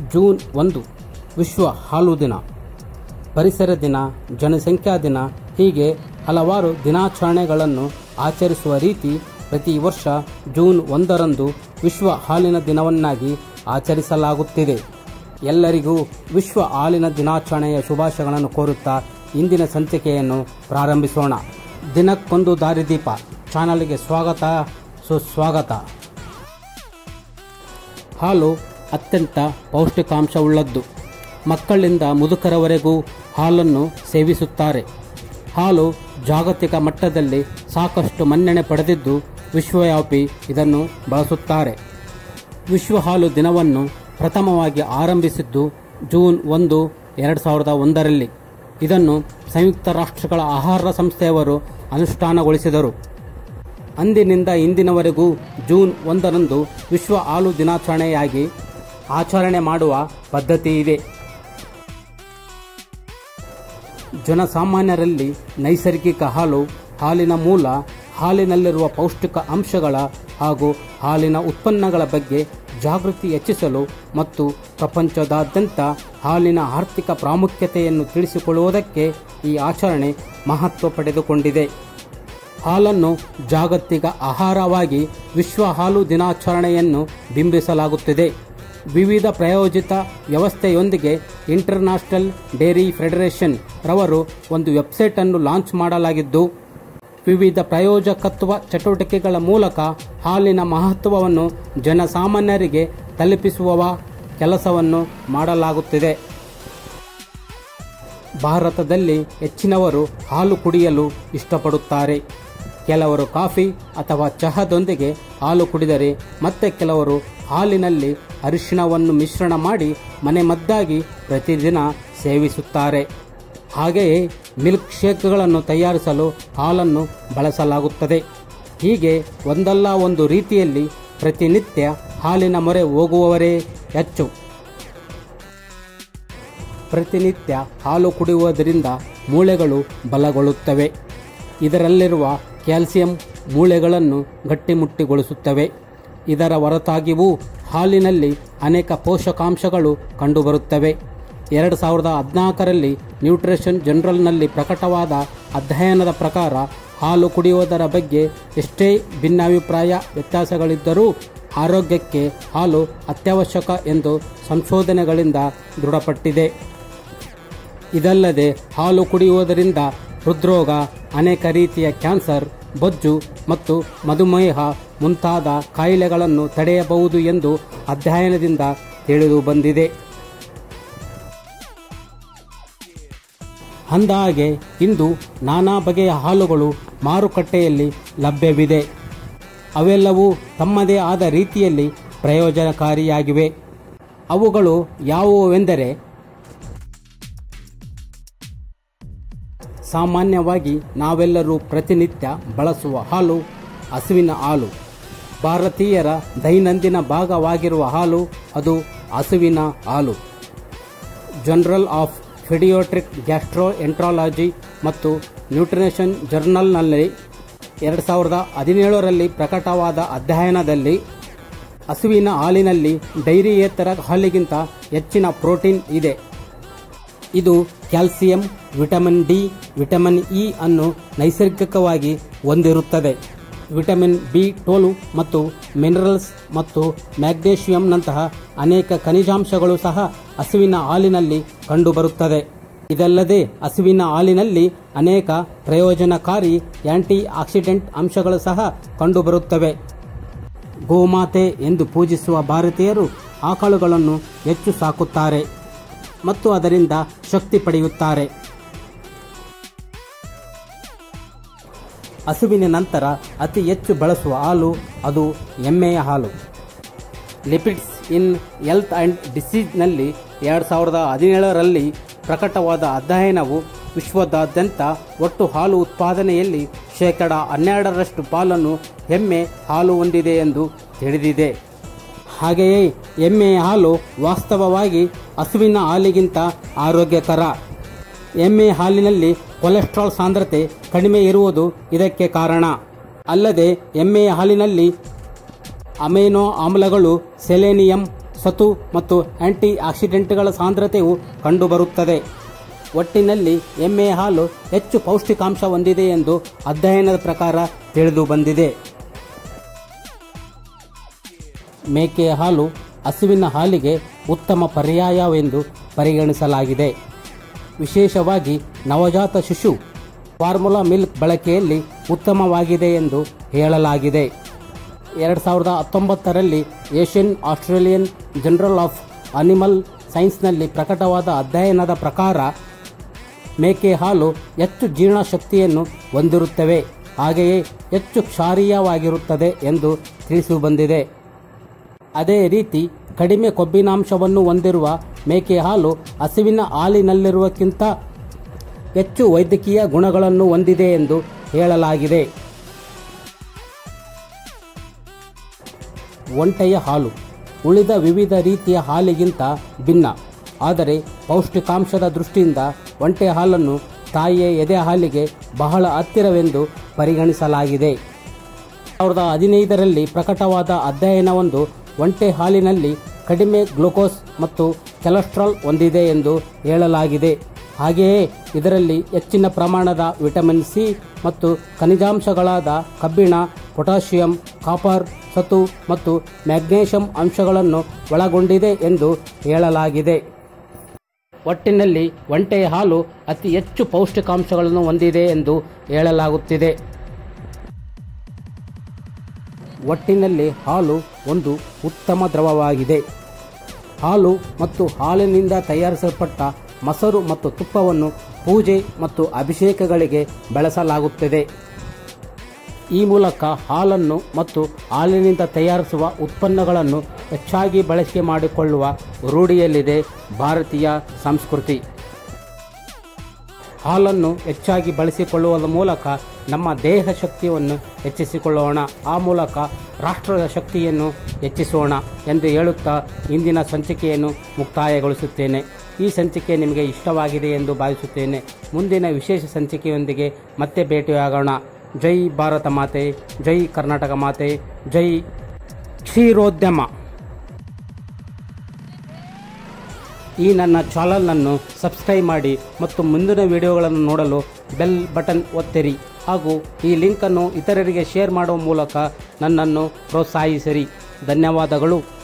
June ಒಂದು ವಿಶ್ವ ಹಾಲು ದಿನ ಪರಿಸರ ದಿನ ಜನಸಂಖ್ಯಾ ದಿನ ಹೀಗೆ ಹಲವಾರು ದಿನಾಚರಣೆಗಳನ್ನು ಆಚರಿಸುವ ರೀತಿ ಪ್ರತಿ ವರ್ಷ ಜೂನ್ ಒಂದರಂದು ವಿಶ್ವ ಹಾಲಿನ ದಿನವನ್ನಾಗಿ ಆಚರಿಸಲಾಗುತ್ತಿದೆ ಎಲ್ಲರಿಗೂ ವಿಶ್ವ ಹಾಲಿನ ದಿನಾಚರಣೆಯ ಶುಭಾಶಯಗಳನ್ನು ಕೋರುತ್ತಾ ಇಂದಿನ ಸಂಚಿಕೆಯನ್ನು ಪ್ರಾರಂಭಿಸೋಣ ದಿನಕ್ಕೊಂದು ದಾರಿದೀಪ ಚಾನಲ್ಗೆ ಸ್ವಾಗತ ಸುಸ್ವಾಗತ ಹಾಲು ಅತ್ಯಂತ ಪೌಷ್ಟಿಕಾಂಶವುಳ್ಳದ್ದು ಮಕ್ಕಳಿಂದ ಮುದುಕರವರೆಗೂ ಹಾಲನ್ನು ಸೇವಿಸುತ್ತಾರೆ ಹಾಲು ಜಾಗತಿಕ ಮಟ್ಟದಲ್ಲಿ ಸಾಕಷ್ಟು ಮನ್ನಣೆ ಪಡೆದಿದ್ದು ವಿಶ್ವವ್ಯಾಪಿ ಇದನ್ನು ಬಳಸುತ್ತಾರೆ ವಿಶ್ವ ಹಾಲು ದಿನವನ್ನು ಪ್ರಥಮವಾಗಿ ಆರಂಭಿಸಿದ್ದು ಜೂನ್ ಒಂದು ಎರಡು ಸಾವಿರದ ಒಂದರಲ್ಲಿ ಇದನ್ನು ಸಂಯುಕ್ತ ರಾಷ್ಟ್ರಗಳ ಆಹಾರ ಸಂಸ್ಥೆಯವರು ಅನುಷ್ಠಾನಗೊಳಿಸಿದರು ಅಂದಿನಿಂದ ಇಂದಿನವರೆಗೂ ಜೂನ್ ಒಂದರಂದು ವಿಶ್ವ ಹಾಲು ದಿನಾಚರಣೆಯಾಗಿ ಆಚರಣೆ ಮಾಡುವ ಪದ್ಧತಿ ಇದೆ ಜನಸಾಮಾನ್ಯರಲ್ಲಿ ನೈಸರ್ಗಿಕ ಹಾಲು ಹಾಲಿನ ಮೂಲ ಹಾಲಿನಲ್ಲಿರುವ ಪೌಷ್ಟಿಕ ಅಂಶಗಳ ಹಾಗೂ ಹಾಲಿನ ಉತ್ಪನ್ನಗಳ ಬಗ್ಗೆ ಜಾಗೃತಿ ಹೆಚ್ಚಿಸಲು ಮತ್ತು ಪ್ರಪಂಚದಾದ್ಯಂತ ಹಾಲಿನ ಆರ್ಥಿಕ ಪ್ರಾಮುಖ್ಯತೆಯನ್ನು ತಿಳಿಸಿಕೊಳ್ಳುವುದಕ್ಕೆ ಈ ಆಚರಣೆ ಮಹತ್ವ ಪಡೆದುಕೊಂಡಿದೆ ಹಾಲನ್ನು ಜಾಗತಿಕ ಆಹಾರವಾಗಿ ವಿಶ್ವ ಹಾಲು ದಿನಾಚರಣೆಯನ್ನು ಬಿಂಬಿಸಲಾಗುತ್ತಿದೆ ವಿವಿಧ ಪ್ರಾಯೋಜಿತ ವ್ಯವಸ್ಥೆಯೊಂದಿಗೆ ಇಂಟರ್ನ್ಯಾಷನಲ್ ಡೇರಿ ಫೆಡರೇಷನ್ ರವರು ಒಂದು ವೆಬ್ಸೈಟ್ ಅನ್ನು ಲಾಂಚ್ ಮಾಡಲಾಗಿದ್ದು ವಿವಿಧ ಪ್ರಾಯೋಜಕತ್ವ ಚಟುವಟಿಕೆಗಳ ಮೂಲಕ ಹಾಲಿನ ಮಹತ್ವವನ್ನು ಜನಸಾಮಾನ್ಯರಿಗೆ ತಲುಪಿಸುವ ಕೆಲಸವನ್ನು ಮಾಡಲಾಗುತ್ತಿದೆ ಭಾರತದಲ್ಲಿ ಹೆಚ್ಚಿನವರು ಹಾಲು ಕುಡಿಯಲು ಇಷ್ಟಪಡುತ್ತಾರೆ ಕೆಲವರು ಕಾಫಿ ಅಥವಾ ಚಹಾದೊಂದಿಗೆ ಹಾಲು ಕುಡಿದರೆ ಮತ್ತೆ ಕೆಲವರು ಹಾಲಿನಲ್ಲಿ ಅರಿಶಿಣವನ್ನು ಮಿಶ್ರಣ ಮಾಡಿ ಮನೆಮದ್ದಾಗಿ ಪ್ರತಿದಿನ ಸೇವಿಸುತ್ತಾರೆ ಹಾಗೆಯೇ ಮಿಲ್ಕ್ ಶೇಕ್ಗಳನ್ನು ತಯಾರಿಸಲು ಹಾಲನ್ನು ಬಳಸಲಾಗುತ್ತದೆ ಹೀಗೆ ಒಂದಲ್ಲ ಒಂದು ರೀತಿಯಲ್ಲಿ ಪ್ರತಿನಿತ್ಯ ಹಾಲಿನ ಮೊರೆ ಹೋಗುವವರೇ ಹೆಚ್ಚು ಪ್ರತಿನಿತ್ಯ ಹಾಲು ಕುಡಿಯುವುದರಿಂದ ಮೂಳೆಗಳು ಬಲಗೊಳ್ಳುತ್ತವೆ ಇದರಲ್ಲಿರುವ ಕ್ಯಾಲ್ಸಿಯಂ ಮೂಳೆಗಳನ್ನು ಗಟ್ಟಿಮುಟ್ಟಿಗೊಳಿಸುತ್ತವೆ ಇದರ ಹೊರತಾಗಿಯೂ ಹಾಲಿನಲ್ಲಿ ಅನೇಕ ಪೋಷಕಾಂಶಗಳು ಕಂಡುಬರುತ್ತವೆ ಎರಡು ಸಾವಿರದ ಹದಿನಾಲ್ಕರಲ್ಲಿ ನ್ಯೂಟ್ರಿಷನ್ ಜನರಲ್ನಲ್ಲಿ ಪ್ರಕಟವಾದ ಅಧ್ಯಯನದ ಪ್ರಕಾರ ಹಾಲು ಕುಡಿಯುವುದರ ಬಗ್ಗೆ ಎಷ್ಟೇ ಭಿನ್ನಾಭಿಪ್ರಾಯ ವ್ಯತ್ಯಾಸಗಳಿದ್ದರೂ ಆರೋಗ್ಯಕ್ಕೆ ಹಾಲು ಅತ್ಯವಶ್ಯಕ ಎಂದು ಸಂಶೋಧನೆಗಳಿಂದ ದೃಢಪಟ್ಟಿದೆ ಇದಲ್ಲದೆ ಹಾಲು ಕುಡಿಯುವುದರಿಂದ ಹೃದ್ರೋಗ ಅನೇಕ ರೀತಿಯ ಕ್ಯಾನ್ಸರ್ ಬೊಜ್ಜು ಮತ್ತು ಮಧುಮೇಹ ಮುಂತಾದ ಕಾಯಿಲೆಗಳನ್ನು ತಡೆಯಬಹುದು ಎಂದು ಅಧ್ಯಯನದಿಂದ ತಿಳಿದು ಬಂದಿದೆ ಅಂದಹಾಗೆ ಇಂದು ನಾನಾ ಬಗೆಯ ಹಾಲುಗಳು ಮಾರುಕಟ್ಟೆಯಲ್ಲಿ ಲಭ್ಯವಿದೆ ಅವೆಲ್ಲವೂ ತಮ್ಮದೇ ಆದ ರೀತಿಯಲ್ಲಿ ಪ್ರಯೋಜನಕಾರಿಯಾಗಿವೆ ಅವುಗಳು ಯಾವುವೆಂದರೆ ಸಾಮಾನ್ಯವಾಗಿ ನಾವೆಲ್ಲರೂ ಪ್ರತಿನಿತ್ಯ ಬಳಸುವ ಹಾಲು ಹಸುವಿನ ಹಾಲು ಭಾರತೀಯರ ದೈನಂದಿನ ಭಾಗವಾಗಿರುವ ಹಾಲು ಅದು ಹಸುವಿನ ಹಾಲು journal of pediatric gastroenterology ಮತ್ತು ನ್ಯೂಟ್ರಿಷನ್ ಜರ್ನಲ್ನಲ್ಲಿ ಎರಡು ಸಾವಿರದ ಹದಿನೇಳರಲ್ಲಿ ಪ್ರಕಟವಾದ ಅಧ್ಯಯನದಲ್ಲಿ ಹಸುವಿನ ಹಾಲಿನಲ್ಲಿ ಡೈರಿಯೇತರ ಹಾಲಿಗಿಂತ ಹೆಚ್ಚಿನ ಪ್ರೋಟೀನ್ ಇದೆ ಇದು calcium vitamin D vitamin E ಅನ್ನು ನೈಸರ್ಗಿಕವಾಗಿ ಹೊಂದಿರುತ್ತದೆ ವಿಟಮಿನ್ ಬಿ ಟೋಲು ಮತ್ತು ಮಿನರಲ್ಸ್ ಮತ್ತು ಮ್ಯಾಗ್ನೇಷಿಯಂನಂತಹ ಅನೇಕ ಖನಿಜಾಂಶಗಳು ಸಹ ಹಸುವಿನ ಹಾಲಿನಲ್ಲಿ ಕಂಡುಬರುತ್ತದೆ ಇದಲ್ಲದೆ ಹಸುವಿನ ಹಾಲಿನಲ್ಲಿ ಅನೇಕ ಪ್ರಯೋಜನಕಾರಿ ಆಂಟಿ ಆಕ್ಸಿಡೆಂಟ್ ಅಂಶಗಳು ಸಹ ಕಂಡುಬರುತ್ತವೆ ಗೋಮಾತೆ ಎಂದು ಪೂಜಿಸುವ ಭಾರತೀಯರು ಆಕಳುಗಳನ್ನು ಹೆಚ್ಚು ಸಾಕುತ್ತಾರೆ ಮತ್ತು ಅದರಿಂದ ಶಕ್ತಿ ಪಡೆಯುತ್ತಾರೆ ಹಸುವಿನ ನಂತರ ಅತಿ ಹೆಚ್ಚು ಬಳಸುವ ಹಾಲು ಅದು ಎಮ್ಮೆಯ ಹಾಲು ಲಿಪಿಡ್ಸ್ ಇನ್ ಹೆಲ್ತ್ ಆ್ಯಂಡ್ ಡಿಸೀಸ್ನಲ್ಲಿ ಎರಡು ಸಾವಿರದ ಹದಿನೇಳರಲ್ಲಿ ಪ್ರಕಟವಾದ ಅಧ್ಯಯನವು ವಿಶ್ವದಾದ್ಯಂತ ಒಟ್ಟು ಹಾಲು ಉತ್ಪಾದನೆಯಲ್ಲಿ ಶೇಕಡ ಹನ್ನೆರಡರಷ್ಟು ಪಾಲನ್ನು ಎಮ್ಮೆ ಹಾಲು ಹೊಂದಿದೆ ಎಂದು ತಿಳಿದಿದೆ ಹಾಗೆಯೇ ಎಮ್ಮೆಯ ಹಾಲು ವಾಸ್ತವವಾಗಿ ಹಸುವಿನ ಹಾಲಿಗಿಂತ ಆರೋಗ್ಯಕರ ಎಮ್ಮೆ ಹಾಲಿನಲ್ಲಿ ಕೊಲೆಸ್ಟ್ರಾಲ್ ಸಾಂದ್ರತೆ ಕಡಿಮೆ ಇರುವುದು ಇದಕ್ಕೆ ಕಾರಣ ಅಲ್ಲದೆ ಎಮ್ಮೆಯ ಹಾಲಿನಲ್ಲಿ ಅಮೈನೋ ಆಮ್ಲಗಳು ಸೆಲೆನಿಯಂ ಸತು ಮತ್ತು ಆಂಟಿ ಆಕ್ಸಿಡೆಂಟ್ಗಳ ಸಾಂದ್ರತೆಯು ಕಂಡುಬರುತ್ತದೆ ಒಟ್ಟಿನಲ್ಲಿ ಎಮ್ಮೆಯ ಹಾಲು ಹೆಚ್ಚು ಪೌಷ್ಟಿಕಾಂಶ ಹೊಂದಿದೆ ಎಂದು ಅಧ್ಯಯನದ ಪ್ರಕಾರ ತಿಳಿದು ಬಂದಿದೆ ಮೇಕೆಯ ಹಾಲು ಹಸುವಿನ ಹಾಲಿಗೆ ಉತ್ತಮ ಪರ್ಯಾಯವೆಂದು ಪರಿಗಣಿಸಲಾಗಿದೆ ವಿಶೇಷವಾಗಿ ನವಜಾತ ಶಿಶು ಫಾರ್ಮುಲಾ ಮಿಲ್ಕ್ ಬಳಕೆಯಲ್ಲಿ ಉತ್ತಮವಾಗಿದೆ ಎಂದು ಹೇಳಲಾಗಿದೆ ಎರಡು ಸಾವಿರದ ಹತ್ತೊಂಬತ್ತರಲ್ಲಿ Asian Australian journal of animal ಸೈನ್ಸ್ನಲ್ಲಿ ಪ್ರಕಟವಾದ ಅಧ್ಯಯನದ ಪ್ರಕಾರ ಮೇಕೆ ಹಾಲು ಹೆಚ್ಚು ಜೀರ್ಣಶಕ್ತಿಯನ್ನು ಹೊಂದಿರುತ್ತವೆ ಹಾಗೆಯೇ ಹೆಚ್ಚು ಕ್ಷಾರೀಯವಾಗಿರುತ್ತದೆ ಎಂದು ತಿಳಿಸಿ ಬಂದಿದೆ ಅದೇ ರೀತಿ ಕಡಿಮೆ ಕೊಬ್ಬಿನಾಂಶವನ್ನು ಹೊಂದಿರುವ ಮೇಕೆ ಹಾಲು ಹಸುವಿನ ಹಾಲಿನಲ್ಲಿರುವಕ್ಕಿಂತ ಹೆಚ್ಚು ವೈದ್ಯಕೀಯ ಗುಣಗಳನ್ನು ಹೊಂದಿದೆ ಎಂದು ಹೇಳಲಾಗಿದೆ ಒಂಟೆಯ ಹಾಲು ಉಳಿದ ವಿವಿಧ ರೀತಿಯ ಹಾಲಿಗಿಂತ ಭಿನ್ನ ಆದರೆ ಪೌಷ್ಟಿಕಾಂಶದ ದೃಷ್ಟಿಯಿಂದ ಒಂಟೆ ಹಾಲನ್ನು ತಾಯಿಯ ಎದೆ ಹಾಲಿಗೆ ಬಹಳ ಹತ್ತಿರವೆಂದು ಪರಿಗಣಿಸಲಾಗಿದೆ ಸಾವಿರದ ಹದಿನೈದರಲ್ಲಿ ಪ್ರಕಟವಾದ ಅಧ್ಯಯನವೊಂದು ಒಂಟೆ ಹಾಲಿನಲ್ಲಿ ಕಡಿಮೆ ಗ್ಲೂಕೋಸ್ ಮತ್ತು ಕೊಲೆಸ್ಟ್ರಾಲ್ ಹೊಂದಿದೆ ಎಂದು ಹೇಳಲಾಗಿದೆ ಹಾಗೆಯೇ ಇದರಲ್ಲಿ ಹೆಚ್ಚಿನ ಪ್ರಮಾಣದ ವಿಟಮಿನ್ ಸಿ ಮತ್ತು ಖನಿಜಾಂಶಗಳಾದ ಕಬ್ಬಿಣ ಪೊಟ್ಯಾಷಿಯಂ ಕಾಪರ್ ಸತು ಮತ್ತು ಮ್ಯಾಗ್ನೇಷಿಯಂ ಅಂಶಗಳನ್ನು ಒಳಗೊಂಡಿದೆ ಎಂದು ಹೇಳಲಾಗಿದೆ ಒಟ್ಟಿನಲ್ಲಿ ಒಂಟೆಯ ಹಾಲು ಅತಿ ಹೆಚ್ಚು ಪೌಷ್ಟಿಕಾಂಶಗಳನ್ನು ಹೊಂದಿದೆ ಎಂದು ಹೇಳಲಾಗುತ್ತಿದೆ ಒಟ್ಟಿನಲ್ಲಿ ಹಾಲು ಒಂದು ಉತ್ತಮ ದ್ರವವಾಗಿದೆ ಹಾಲು ಮತ್ತು ಹಾಲಿನಿಂದ ತಯಾರಿಸಲ್ಪಟ್ಟ ಮೊಸರು ಮತ್ತು ತುಪ್ಪವನ್ನು ಪೂಜೆ ಮತ್ತು ಅಭಿಷೇಕಗಳಿಗೆ ಬಳಸಲಾಗುತ್ತದೆ ಈ ಮೂಲಕ ಹಾಲನ್ನು ಮತ್ತು ಹಾಲಿನಿಂದ ತಯಾರಿಸುವ ಉತ್ಪನ್ನಗಳನ್ನು ಹೆಚ್ಚಾಗಿ ಬಳಕೆ ಮಾಡಿಕೊಳ್ಳುವ ರೂಢಿಯಲ್ಲಿದೆ ಭಾರತೀಯ ಸಂಸ್ಕೃತಿ ಹಾಲನ್ನು ಹೆಚ್ಚಾಗಿ ಬಳಸಿಕೊಳ್ಳುವುದರ ಮೂಲಕ ನಮ್ಮ ದೇಹ ಶಕ್ತಿಯನ್ನು ಹೆಚ್ಚಿಸಿಕೊಳ್ಳೋಣ ಆ ಮೂಲಕ ರಾಷ್ಟ್ರದ ಶಕ್ತಿಯನ್ನು ಹೆಚ್ಚಿಸೋಣ ಎಂದು ಹೇಳುತ್ತಾ ಇಂದಿನ ಸಂಚಿಕೆಯನ್ನು ಮುಕ್ತಾಯಗೊಳಿಸುತ್ತೇನೆ ಈ ಸಂಚಿಕೆ ನಿಮಗೆ ಇಷ್ಟವಾಗಿದೆ ಎಂದು ಭಾವಿಸುತ್ತೇನೆ ಮುಂದಿನ ವಿಶೇಷ ಸಂಚಿಕೆಯೊಂದಿಗೆ ಮತ್ತೆ ಭೇಟಿಯಾಗೋಣ ಜೈ ಭಾರತ ಮಾತೆ ಜೈ ಕರ್ನಾಟಕ ಮಾತೆ ಜೈ ಕ್ಷೀರೋದ್ಯಮ ಈ ನನ್ನ ಚಾನಲ್ನನ್ನು ಸಬ್ಸ್ಕ್ರೈಬ್ ಮಾಡಿ ಮತ್ತು ಮುಂದಿನ ವಿಡಿಯೋಗಳನ್ನು ನೋಡಲು ಬೆಲ್ ಬಟನ್ ಒತ್ತಿರಿ ಹಾಗೂ ಈ ಲಿಂಕನ್ನು ಇತರರಿಗೆ ಶೇರ್ ಮಾಡುವ ಮೂಲಕ ನನ್ನನ್ನು ಪ್ರೋತ್ಸಾಹಿಸಿರಿ ಧನ್ಯವಾದಗಳು